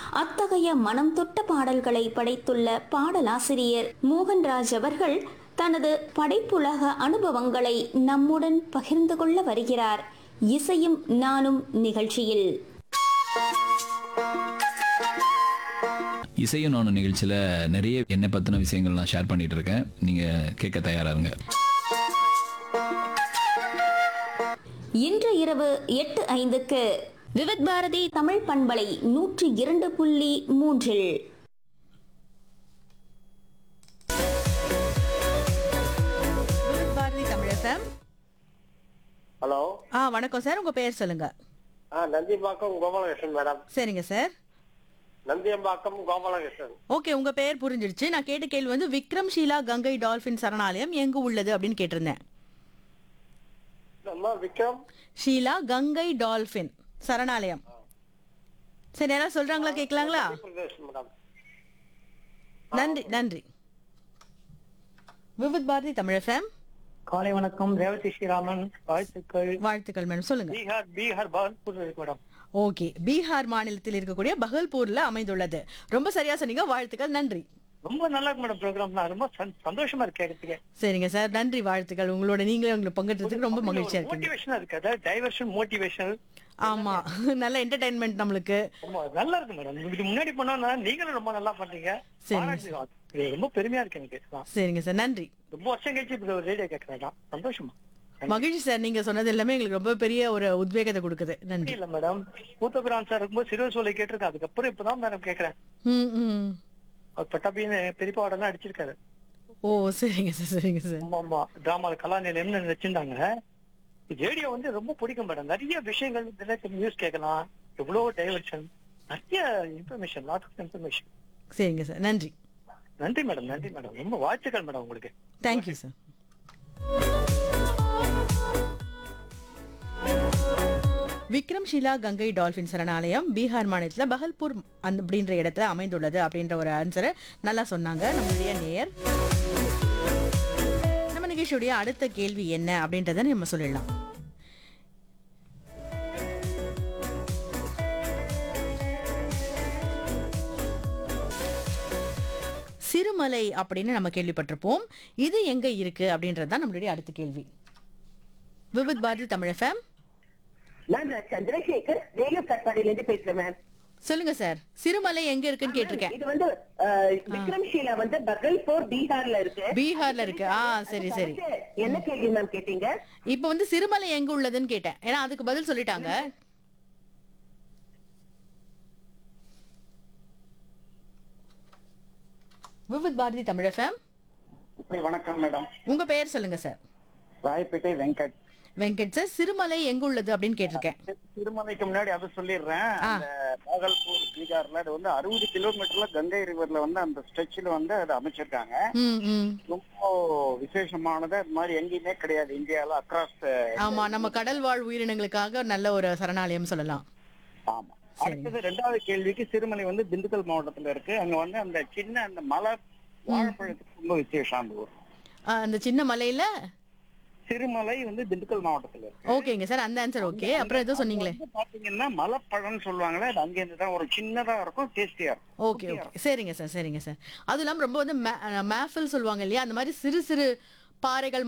அத்தகைய மனம் தொட்ட பாடல்களை படைத்துள்ள பாடலாசிரியர் மோகன்ராஜ் அவர்கள் தனது படைப்புலக அனுபவங்களை நம்முடன் பகிர்ந்து கொள்ள வருகிறார் இசையும் நானும் நிகழ்ச்சியில் இசையும் நானும் நிகழ்ச்சியில் நிறைய என்னை பற்றின விஷயங்கள் நான் ஷேர் பண்ணிட்டு இருக்கேன் நீங்கள் கேட்க தயாரா இருங்க இன்று இரவு எட்டு ஐந்துக்கு விவித் பாரதி தமிழ் பண்பலை நூற்றி இரண்டு புள்ளி மூன்றில் விவித் பாரதி தமிழ் FM. ஹலோ ஆ வணக்கம் சார் உங்க பெயர் சொல்லுங்க ஆ நந்தியம்பாக்கம் கோபாலகிருஷ்ணன் மேடம் சரிங்க சார் நந்தியம்பாக்கம் கோபாலகிருஷ்ணன் ஓகே உங்க பெயர் புரிஞ்சிடுச்சு நான் கேட்ட கேள்வி வந்து விக்ரம் ஷீலா கங்கை டால்பின் சரணாலயம் எங்க உள்ளது அப்படின்னு கேட்டிருந்தேன் அம்மா விக்ரம் ஷீலா கங்கை டால்பின் சரணாலயம் சரி யாராவது சொல்றாங்களா கேட்கலாங்களா பிரதேஷ் மேடம் நன்றி நன்றி விவித் பாரதி தமிழ் ஃபேம் காலை வணக்கம் ரேவதி ஸ்ரீராமன் வாழ்த்துக்கள் வாழ்த்துக்கள் மேடம் சொல்லுங்க பீகார் பீகார் பகல்பூர் இருக்கு மேடம் ஓகே பீகார் மாநிலத்தில் இருக்கக்கூடிய பகல்பூர்ல அமைந்துள்ளது ரொம்ப சரியா சொன்னீங்க வாழ்த்துக்கள் நன்றி ரொம்ப நல்லா இருக்கு மேடம் ப்ரோக்ராம் நான் ரொம்ப சந்- சந்தோஷமா இருக்கு கேட்கறதுக்கு சரிங்க சார் நன்றி வாழ்த்துக்கள் உங்களோட நீங்களே உங்களை பங்கெடுத்ததுக்கு ரொம்ப மகிழ்ச்சியா இருக்கீங்க மோட்டிவேஷனா இருக்கு அதாவது டைவர்ஷன் மோட்டிவேஷன் ஆமா நல்ல என்டர்டைன்மெண்ட் நம்மளுக்கு ரொம்ப நல்லா இருக்கு மேடம் இதுக்கு முன்னாடி போனோம்னா நீங்களும் ரொம்ப நல்லா பண்றீங்க சரி. பாராட்டு. இது ரொம்ப பெருமையா இருக்கு எனக்கு நான் சரிங்க சார் நன்றி ரொம்ப வருஷம் கழிச்சு இப்படி ஒரு ரேடியோ கேட்கறேன் சந்தோஷமா மகிழ்ச்சி சார் நீங்க சொன்னது எல்லாமே எங்களுக்கு ரொம்ப பெரிய ஒரு உத்வேகத்தை கொடுக்குது நன்றி இல்ல மேடம் மூத்தபிரான் சார் இருக்கும்போது சிறுவர் சோலை கேட்டிருக்கேன் அதுக்கப்புறம் இப்பதான் மேடம் கேக்குறேன் ம் ம் அவர் பட்டாபின்னு பெரியப்பா உடனே அடிச்சிருக்காரு ஓ சரிங்க சார் சரிங்க சார் ஆமா ஆமா டிராமா கலாநிலையம்னு வச்சிருந்தாங்க ரேடியோ வந்து ரொம்ப பிடிக்கும் மேடம் நிறைய விஷயங்கள் நியூஸ் கேட்கலாம் எவ்வளவு டைவர்ஷன் நிறைய இன்ஃபர்மேஷன் லாட் ஆஃப் இன்ஃபர்மேஷன் சரிங்க சார் நன்றி நன்றி மேடம் நன்றி மேடம் ரொம்ப வாழ்த்துக்கள் மேடம் உங்களுக்கு thank you sir Vikram Sheela Ganga dolphin சரணாலயம் பீகார் மாநிலத்துல பகல்பூர் அந்த அப்படின்ற இடத்துல அமைந்துள்ளது அப்படின்ற ஒரு ஆன்சரை நல்லா சொன்னாங்க நம்மளுடைய நேயர் நம்ம நிகழ்ச்சியுடைய அடுத்த கேள்வி என்ன அப்படின்றத நம்ம சொல்லிடலாம் சிறுமலை அப்படின்னு நம்ம கேள்விப்பட்டிருப்போம் இது எங்க இருக்கு அப்படின்றது தான் நம்மளுடைய அடுத்த கேள்வி விவித் பாரதி தமிழ் எஃப்எம் நான் சந்திரசேகர் ரேடியோ கட்பாடியில இருந்து பேசுறேன் மேம் சொல்லுங்க சார் சிறுமலை எங்க இருக்குன்னு கேட்டிருக்கேன் இது வந்து அஹ், விக்ரம்ஷீலா வந்து பகல்பூர் பீகார்ல இருக்கு பீகார்ல இருக்கு ஆ சரி சரி என்ன கேள்வி மேம் கேட்டீங்க இப்போ வந்து சிறுமலை எங்க உள்ளதுன்னு கேட்டேன் ஏன்னா அதுக்கு பதில் சொல்லிட்டாங்க விவித் பாரதி தமிழ் எஃப்எம் வணக்கம் மேடம் உங்க பெயர் சொல்லுங்க சார் ராயப்பேட்டை வெங்கட் வெங்கட் சார் சிறுமலை எங்க உள்ளது அப்படின்னு கேட்டிருக்கேன் திருமலைக்கு முன்னாடி அதை சொல்லிடுறேன் ஆ. அந்த பாகல்பூர் பீகார்ல அது வந்து அறுபது கிலோமீட்டர்ல கங்கை ரிவர்ல வந்து அந்த ஸ்ட்ரெச்சில் வந்து அதை அமைச்சிருக்காங்க ம் ம் ரொம்ப விசேஷமானது அது மாதிரி எங்கேயுமே கிடையாது இந்தியால அக்ராஸ் ஆமா நம்ம கடல் வாழ் உயிரினங்களுக்காக நல்ல ஒரு சரணாலயம் சொல்லலாம் ஆமா அடுத்தது ரெண்டாவது கேள்விக்கு சிறுமலை வந்து திண்டுக்கல் மாவட்டத்துல இருக்கு அங்க வந்து அந்த சின்ன அந்த மலை வாழைப்பழத்துக்கு ரொம்ப விசேஷம் அந்த ஊர் ஆ, அந்த சின்ன மலையில சிறுமலை வந்து திண்டுக்கல் மாவட்டத்துல இருக்கு ஓகேங்க சார் அந்த ஆன்சர் ஓகே அப்புறம் ஏதோ சொன்னீங்களே வந்து பாத்தீங்கன்னா மலைப்பழம்னு சொல்லுவாங்களே அது அங்க இருந்து தான் ஒரு சின்னதா இருக்கும் டேஸ்டியா இருக்கும் ஓகே ஓகே சரிங்க சார் சரிங்க சார் அதுவும் இல்லாமல் ரொம்ப வந்து மேஃபில் சொல்லுவாங்க இல்லையா அந்த மாதிரி சிறு சிறு பாறைகள்